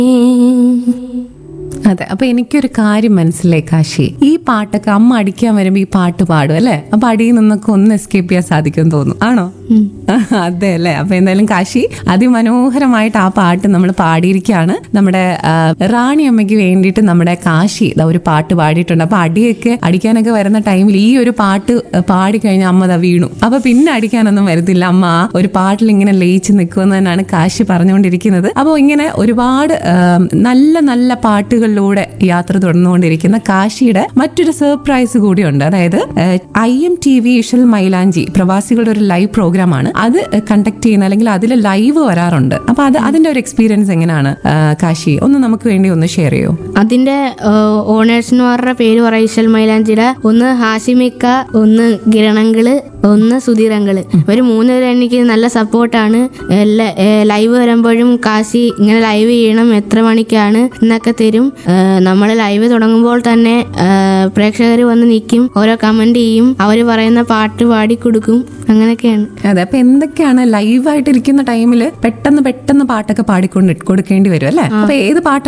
അതെ അപ്പൊ എനിക്കൊരു കാര്യം മനസ്സിലായി കാശി ഈ പാട്ടൊക്കെ അമ്മ അടിക്കാൻ വരുമ്പോ ഈ പാട്ട് പാടും അല്ലെ അപ്പൊ അടിയിൽ നിന്നൊക്കെ ഒന്ന് എസ്കേപ്പ് ചെയ്യാൻ സാധിക്കും തോന്നുന്നു ആണോ അതെ അല്ലേ അപ്പൊ എന്തായാലും കാശി അതിമനോഹരമായിട്ട് ആ പാട്ട് നമ്മൾ പാടിയിരിക്കുകയാണ് നമ്മുടെ ആ, റാണി അമ്മയ്ക്ക് വേണ്ടിയിട്ട് നമ്മുടെ കാശി ദാ ഒരു പാട്ട് പാടിയിട്ടുണ്ട് അപ്പൊ അടിയൊക്കെ അടിക്കാനൊക്കെ വരുന്ന ടൈമിൽ ഈ ഒരു പാട്ട് പാടിക്കഴിഞ്ഞാൽ അമ്മ ദാ വീണു അപ്പൊ പിന്നെ അടിക്കാനൊന്നും വരത്തില്ല അമ്മ ആ ഒരു പാട്ടിൽ ഇങ്ങനെ ലയിച്ച് നിൽക്കുമെന്ന് തന്നെയാണ് കാശി പറഞ്ഞുകൊണ്ടിരിക്കുന്നത് അപ്പോൾ ഇങ്ങനെ ഒരുപാട് ആ, നല്ല നല്ല പാട്ടുകളിലൂടെ യാത്ര തുടർന്നുകൊണ്ടിരിക്കുന്ന കാശിയുടെ മറ്റൊരു സർപ്രൈസ് കൂടിയുണ്ട് അതായത് I M T V Ishal Mailanchi പ്രവാസികളുടെ ഒരു ലൈവ് പ്രോഗ്രാം ആണ് അത് കണ്ടക്ട് ചെയ്യുന്ന അല്ലെങ്കിൽ അതിൽ ലൈവ് വരാറുണ്ട് അപ്പൊ അത് അതിന്റെ ഒരു എക്സ്പീരിയൻസ് എങ്ങനെയാണ് ആ, കാശി ഒന്ന് നമുക്ക് വേണ്ടി ഒന്ന് ഷെയർ ചെയ്യോ അതിന്റെ ഓണേഴ്സിനുമാരുടെ പേര് പറയും ഇശൽ മൈലാഞ്ചിയുടെ ഒന്ന് ഹാഷിമിക്ക ഒന്ന് കിരണങ്ങള് ഒന്ന് സുധീറങ്കള് ഇവര് മൂന്നുപേരും എനിക്ക് നല്ല സപ്പോർട്ടാണ് ലൈവ് വരുമ്പോഴും കാശി ഇങ്ങനെ ലൈവ് ചെയ്യണം എത്ര മണിക്കാണ് എന്നൊക്കെ തരും നമ്മൾ ലൈവ് തുടങ്ങുമ്പോൾ തന്നെ പ്രേക്ഷകർ വന്ന് നിൽക്കും ഓരോ കമന്റ് ചെയ്യും അവര് പറയുന്ന പാട്ട് പാടി കൊടുക്കും അങ്ങനെയൊക്കെയാണ് അതെ അപ്പൊ എന്തൊക്കെയാണ് ലൈവായിട്ട് ഇരിക്കുന്ന ടൈമിൽ പെട്ടെന്ന് പെട്ടെന്ന് പാട്ടൊക്കെ പാടിക്കൊണ്ട് കൊടുക്കേണ്ടി വരും അല്ലെ അപ്പൊ ഏത് പാട്ടാണ്